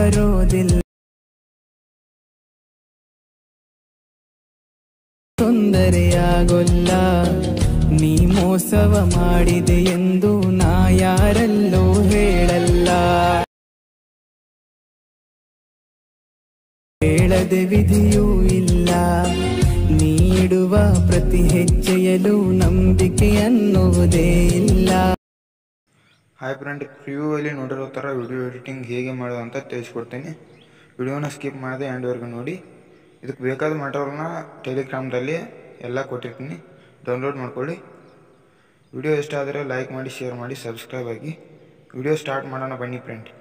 ಬರೋದಿಲ್ಲ ತೊಂದರೆಯಾಗೊಲ್ಲ ನೀ ಮೋಸವ ಮಾಡಿದೆ ಎಂದು ನಾ ಯಾರಲ್ಲೂ ಹೇಳಲ್ಲ ಹೇಳದೆ ವಿಧಿಯೂ ಇಲ್ಲ ನೀಡುವ ಪ್ರತಿ ಹೆಜ್ಜೆಯಲ್ಲೂ ನಂಬಿಕೆ ಅನ್ನುವುದೇ ಇಲ್ಲ ಹಾಯ್ ಫ್ರೆಂಡ್ ಪ್ರಿವ್ಯೂವಲ್ಲಿ ನೋಡಿರೋ ಥರ ವಿಡಿಯೋ ಎಡಿಟಿಂಗ್ ಹೇಗೆ ಮಾಡೋದು ಅಂತ ತಿಳಿಸ್ಕೊಡ್ತೀನಿ ವಿಡಿಯೋನ ಸ್ಕಿಪ್ ಮಾಡದೆ ಎಂಡ್ವರೆಗೂ ನೋಡಿ ಇದಕ್ಕೆ ಬೇಕಾದ ಮೆಟೀರಿಯಲ್ನ ಟೆಲಿಗ್ರಾಮ್ದಲ್ಲಿ ಎಲ್ಲ ಕೊಟ್ಟಿರ್ತೀನಿ ಡೌನ್ಲೋಡ್ ಮಾಡ್ಕೊಳ್ಳಿ ವಿಡಿಯೋ ಇಷ್ಟ ಆದರೆ ಲೈಕ್ ಮಾಡಿ ಶೇರ್ ಮಾಡಿ ಸಬ್ಸ್ಕ್ರೈಬ್ ಆಗಿ ವಿಡಿಯೋ ಸ್ಟಾರ್ಟ್ ಮಾಡೋಣ ಬನ್ನಿ ಫ್ರೆಂಡ್